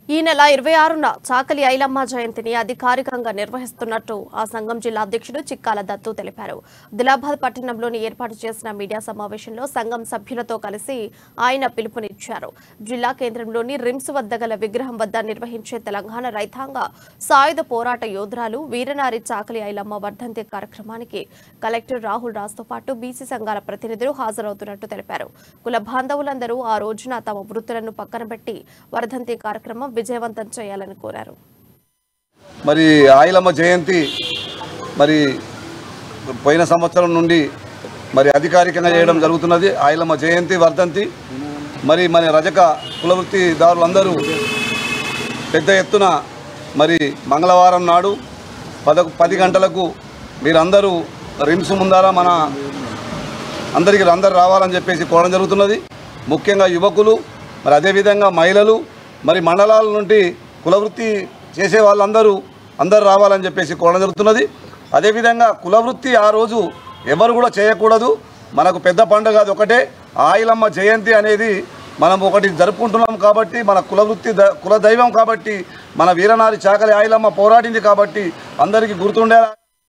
ఈ నెల ఇరవై ఆరున చాకలి ఐలమ్మ జయంతిని అధికారికంగా నిర్వహిస్తున్నట్టు ఆ సంఘం జిల్లా అధ్యక్షుడు చిక్కాల దత్తు తెలిపారు దిలాబాద్ పట్టణంలోని ఏర్పాటు చేసిన మీడియా సమావేశంలో సంఘం సభ్యులతో కలిసి ఆయన పిలుపునిచ్చారు జిల్లా కేంద్రంలోని రిమ్స్ వద్ద గల విగ్రహం వద్ద నిర్వహించే తెలంగాణ రైతాంగ సాయుధ పోరాట యోధురాలు వీరనారి చాకలి ఐలమ్మ వర్ధంతి కార్యక్రమానికి కలెక్టర్ రాహుల్ రాజ్తో పాటు బీసీ సంఘాల ప్రతినిధులు హాజరవుతున్నట్టు తెలిపారు కుల బాంధవులందరూ ఆ రోజున తమ వృత్తులను పక్కన పెట్టి వర్ధంతి కార్యక్రమం విజయవంతం చేయాలని కోరారు మరి ఆయిలమ్మ జయంతి మరి పోయిన సంవత్సరం నుండి మరి అధికారికంగా చేయడం జరుగుతున్నది ఆయిలమ్మ జయంతి వర్ధంతి మరి మన రజక కులవృత్తిదారులందరూ పెద్ద ఎత్తున మరి మంగళవారం నాడు పద పది గంటలకు మీరందరూ రిమ్స్ ముందర మన అందరికీ అందరు రావాలని చెప్పేసి కోరడం జరుగుతున్నది ముఖ్యంగా యువకులు మరి అదేవిధంగా మహిళలు మరి మండలాల నుండి కులవృత్తి చేసే వాళ్ళందరూ అందరూ రావాలని చెప్పేసి కోరడం జరుగుతున్నది అదేవిధంగా కులవృత్తి ఆ రోజు ఎవరు కూడా చేయకూడదు మనకు పెద్ద పండుగ అది ఒకటే ఆయిలమ్మ జయంతి అనేది మనం ఒకటి జరుపుకుంటున్నాం కాబట్టి మన కులవృత్తి ద కుల దైవం కాబట్టి మన వీరనారి చాకలి ఆయిలమ్మ పోరాడింది కాబట్టి అందరికీ గుర్తుండేలా